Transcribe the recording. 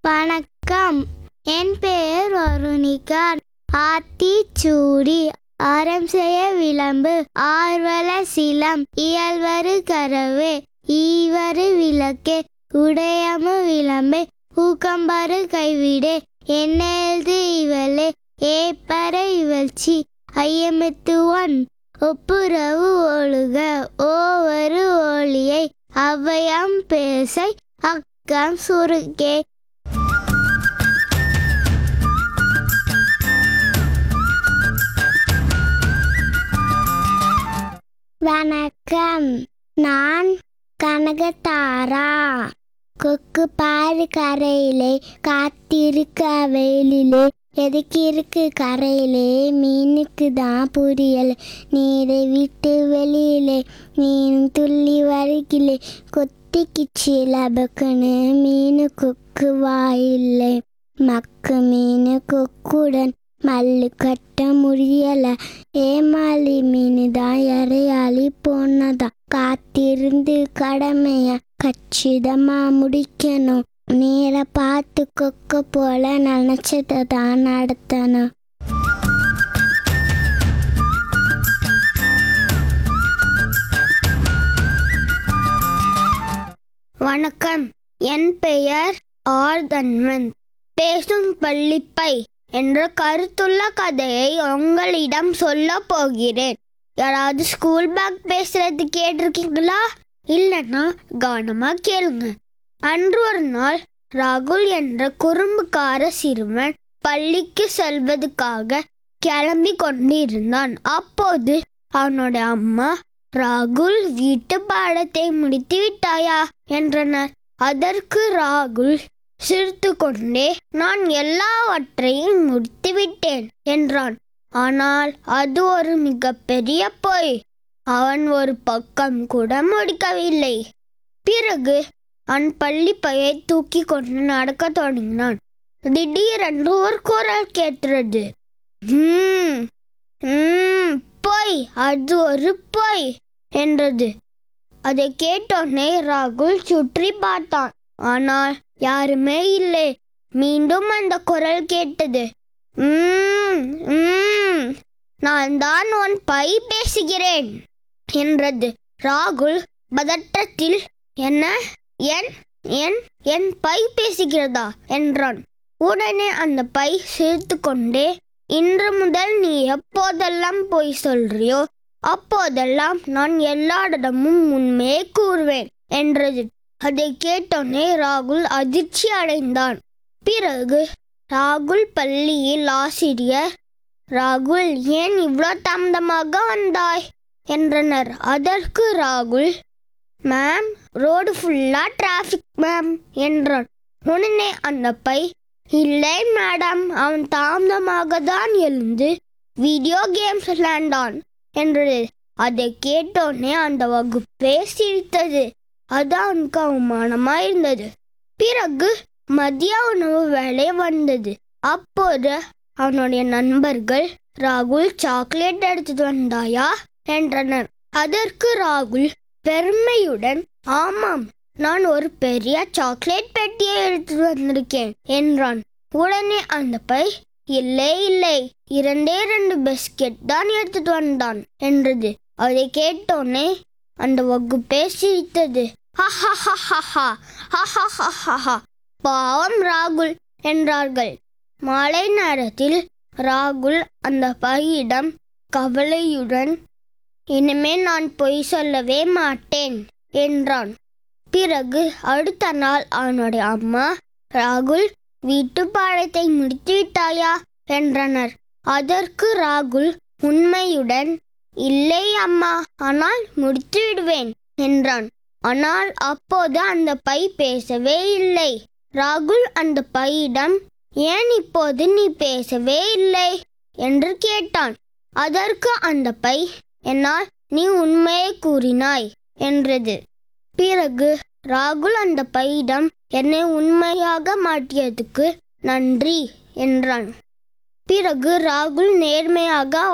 வணக்கம் என் பெயர் வருணிகா ஆத்திச்சூடி ஆரம் செய்ய விளம்பு ஆர்வல சிலம் இயல்வரு கரவே ஈவரு விளக்கே உடையமு விளம்பே ஊக்கம்பரு கைவிடே என்னெழுது இவளே ஏப்பற இவழ்ச்சி ஐயமெத்துவன் ஒப்புரவு ஒழுக ஓவரு ஒளியை அவ்வையாம் பேசை அக்கம் சுருக்கே வணக்கம் நான் கனகதாரா கொக்கு பாரு கரையிலே காத்திருக்க வெயிலிலே எதுக்கு இருக்கு கரையிலே மீனுக்கு தான் புரியல நீரை விட்டு வெளியிலே மீன் துள்ளி வருகிலே கொத்திக்கிச்சு லபக்குன்னு மீனு கொக்கு வாயில்லை மக்கு மீனு கொக்குடன் மல்லு கட்ட முடியல ஏமாளி மீன் தான் இறையாளி போனதா காத்திருந்து கடமைய கச்சிதமா முடிக்கணும் நேர பார்த்து கொக்க போல நினைச்சதை தான் நடத்தணும் வணக்கம் என் பெயர் ஆர்தன்வன் பேசும் பள்ளிப்பை என்ற கருத்துள்ள கதையை உங்களிடம் சொல்ல போகிறேன் யாராவது ஸ்கூல் பேக் பேசுறது கேட்டிருக்கீங்களா இல்லைன்னா கவனமா கேளுங்க அன்று ஒரு நாள் ராகுல் என்ற குறும்புக்கார சிறுவன் பள்ளிக்கு செல்வதற்காக கிளம்பி கொண்டிருந்தான் அப்போது அவனோட அம்மா ராகுல் வீட்டு பாடத்தை முடித்து விட்டாயா என்றனர் அதற்கு ராகுல் சிரித்து கொண்டே நான் எல்லாவற்றையும் முடித்து விட்டேன் என்றான் ஆனால் அது ஒரு மிகப்பெரிய பொய் அவன் ஒரு பக்கம் கூட முடிக்கவில்லை பிறகு அவன் பள்ளி பையை தூக்கி கொண்டு நடக்க தொடங்கினான் திடீரென்று ஒரு குரல் கேட்டது "ஹம், ஹம், பொய் அது ஒரு பொய் என்றது அதை கேட்டோன்னே ராகுல் சுற்றி பார்த்தான் ஆனால் யாருமே இல்லை மீண்டும் அந்த குரல் கேட்டது "உம், உம், நான் தான் உன் பை பேசுகிறேன் என்றது ராகுல் பதற்றத்தில் என்ன என் என் என் பை பேசுகிறதா என்றான் உடனே அந்த பை சிரித்து கொண்டே இன்று முதல் நீ எப்போதெல்லாம் பொய் சொல்றியோ அப்போதெல்லாம் நான் எல்லாரிடமும் உண்மையை கூறுவேன் என்றது அதை கேட்டோன்னே ராகுல் அதிர்ச்சி அடைந்தான் பிறகு ராகுல் பள்ளியில் ஆசிரியர் ராகுல் ஏன் இவ்வளோ தாமதமாக வந்தாய் என்றனர் அதற்கு ராகுல் மேம் ரோடு ஃபுல்லா டிராஃபிக் மேம் என்றான் உடனே அந்த பை இல்லை மேடம் அவன் தாமதமாக தான் எழுந்து வீடியோ கேம்ஸ் விளையாண்டான் என்றது அதை கேட்டோன்னே அந்த வகுப்பே சிரித்தது அது அவனுக்கு அவமானமா இருந்தது பிறகு மதிய உணவு வேலை வந்தது அப்போது அவனுடைய நண்பர்கள் ராகுல் சாக்லேட் எடுத்துட்டு வந்தாயா என்றனர் அதற்கு ராகுல் பெருமையுடன் ஆமாம் நான் ஒரு பெரிய சாக்லேட் பெட்டியை எடுத்துட்டு வந்திருக்கேன் என்றான் உடனே அந்த பை இல்லை இல்லை இரண்டே ரெண்டு பிஸ்கெட் தான் எடுத்துட்டு வந்தான் என்றது அதை கேட்டோன்னே அந்த வகுப்பே சிரித்தது "ஹஹஹஹஹா, ஹஹஹஹஹா." பாவம் ராகுல் என்றார்கள் மாலை நேரத்தில் ராகுல் அந்த பையிடம் கவலையுடன் இனிமே நான் பொய் சொல்லவே மாட்டேன் என்றான் பிறகு அடுத்த நாள் அவனுடைய அம்மா ராகுல் வீட்டு பாடத்தை முடித்து விட்டாயா என்றனர் அதற்கு ராகுல் உண்மையுடன் இல்லை அம்மா ஆனால் முடித்து விடுவேன் என்றான் ஆனால் அப்போது அந்த பை பேசவே இல்லை ராகுல் அந்த பையிடம் ஏன் இப்போது நீ பேசவே இல்லை என்று கேட்டான் அதற்கு அந்த பை என்னால் நீ உண்மையை கூறினாய் என்றது பிறகு ராகுல் அந்த பையிடம் என்னை உண்மையாக மாற்றியதுக்கு நன்றி என்றான் பிறகு ராகுல் நேர்மையாக